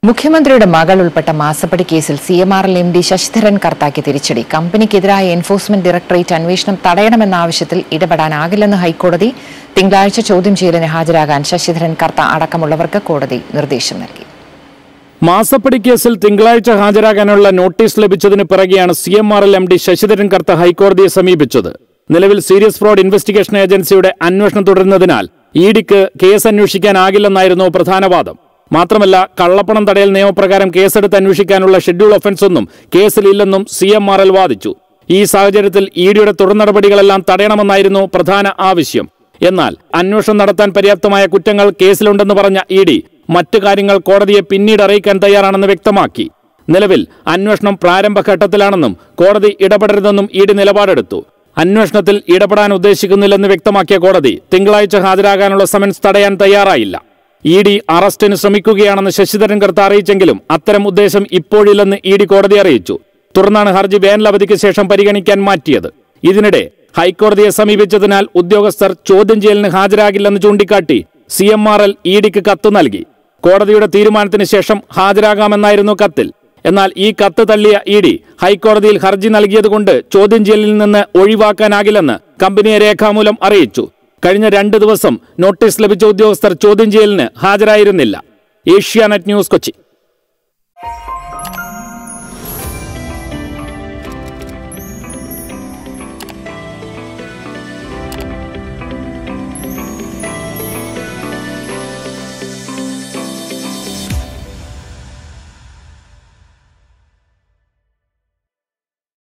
മുഖ്യമന്ത്രിയുടെ മകൾ ഉൾപ്പെട്ട മാസപ്പടി കേസിൽ C M R L M D Sasidharan കർത്താക്ക് തിരിച്ചടി കമ്പനിക്കെതിരായ എൻഫോഴ്സ്മെന്റ് ഡയറക്ടറേറ്റ് അന്വേഷണം തടയണമെന്ന ആവശ്യത്തിൽ ഇടപെടാനാകില്ലെന്ന് ഹൈക്കോടതി തിങ്കളാഴ്ച ചോദ്യം ചെയ്യലിന് ഹാജരാകാൻ ശശിധരൻ കർത്ത അടക്കമുള്ളവർക്ക് കോടതി നിർദ്ദേശം നൽകി മാസപ്പടി കേസിൽ തിങ്കളാഴ്ച ഹാജരാകാനുള്ള നോട്ടീസ് ലഭിച്ചതിന് പിറകെയാണ് C M R L M D Sasidharan Kartha ഹൈക്കോടതിയെ സമീപിച്ചത് നിലവിൽ സീരിയസ് ഫ്രോഡ് ഇൻവെസ്റ്റിഗേഷൻ ഏജൻസിയുടെ അന്വേഷണം തുടരുന്നതിനാൽ ഇ ഡിക്ക് കേസ് അന്വേഷിക്കാനാകില്ലെന്നായിരുന്നു പ്രധാന വാദം മാത്രമല്ല കള്ളപ്പണം തടയൽ നിയമപ്രകാരം കേസെടുത്ത് അന്വേഷിക്കാനുള്ള ഷെഡ്യൂൾ ഒഫൻസ് ഒന്നും കേസിലില്ലെന്നും സി എം ആർ എൽ വാദിച്ചു ഈ സാഹചര്യത്തിൽ ഇ ഡിയുടെ തുടർ നടപടികളെല്ലാം തടയണമെന്നായിരുന്നു പ്രധാന ആവശ്യം എന്നാൽ അന്വേഷണം നടത്താൻ പര്യാപ്തമായ കുറ്റങ്ങൾ കേസിലുണ്ടെന്ന് പറഞ്ഞ ഇ ഡി മറ്റു കാര്യങ്ങൾ കോടതിയെ പിന്നീട് അറിയിക്കാൻ തയ്യാറാണെന്ന് വ്യക്തമാക്കി നിലവിൽ അന്വേഷണം പ്രാരംഭഘട്ടത്തിലാണെന്നും കോടതി ഇടപെടരുതെന്നും ഇ ഡി നിലപാടെടുത്തു അന്വേഷണത്തിൽ ഇടപെടാൻ ഉദ്ദേശിക്കുന്നില്ലെന്ന് വ്യക്തമാക്കിയ കോടതി തിങ്കളാഴ്ച ഹാജരാകാനുള്ള സമൻസ് തടയാൻ തയ്യാറായില്ല ഇ ഡി അറസ്റ്റിന് ശ്രമിക്കുകയാണെന്ന് ശശിധരൻ കർത്ത അറിയിച്ചെങ്കിലും അത്തരം ഉദ്ദേശം ഇപ്പോഴില്ലെന്ന് ഇ ഡി കോടതി അറിയിച്ചു തുടർന്നാണ് ഹർജി വേനലവധിക്ക് ശേഷം പരിഗണിക്കാൻ മാറ്റിയത് ഇതിനിടെ ഹൈക്കോടതിയെ സമീപിച്ചതിനാൽ ഉദ്യോഗസ്ഥർ ചോദ്യം ചെയ്യലിന് ഹാജരാകില്ലെന്ന് ചൂണ്ടിക്കാട്ടി C M R L E ഡിക്ക് കത്ത് നൽകി കോടതിയുടെ തീരുമാനത്തിന് ശേഷം ഹാജരാകാമെന്നായിരുന്നു കത്തിൽ എന്നാൽ ഈ കത്ത് തള്ളിയ ഇ ഡി ഹൈക്കോടതിയിൽ ഹർജി നൽകിയതുകൊണ്ട് ചോദ്യം ചെയ്യലിൽ നിന്ന് ഒഴിവാക്കാനാകില്ലെന്ന് കമ്പനിയെ രേഖാമൂലം അറിയിച്ചു കഴിഞ്ഞ രണ്ട് ദിവസം നോട്ടീസ് ലഭിച്ച ഉദ്യോഗസ്ഥർ ചോദ്യം ചെയ്യലിന് ഹാജരായിരുന്നില്ല ഏഷ്യാനെറ്റ് ന്യൂസ് കൊച്ചി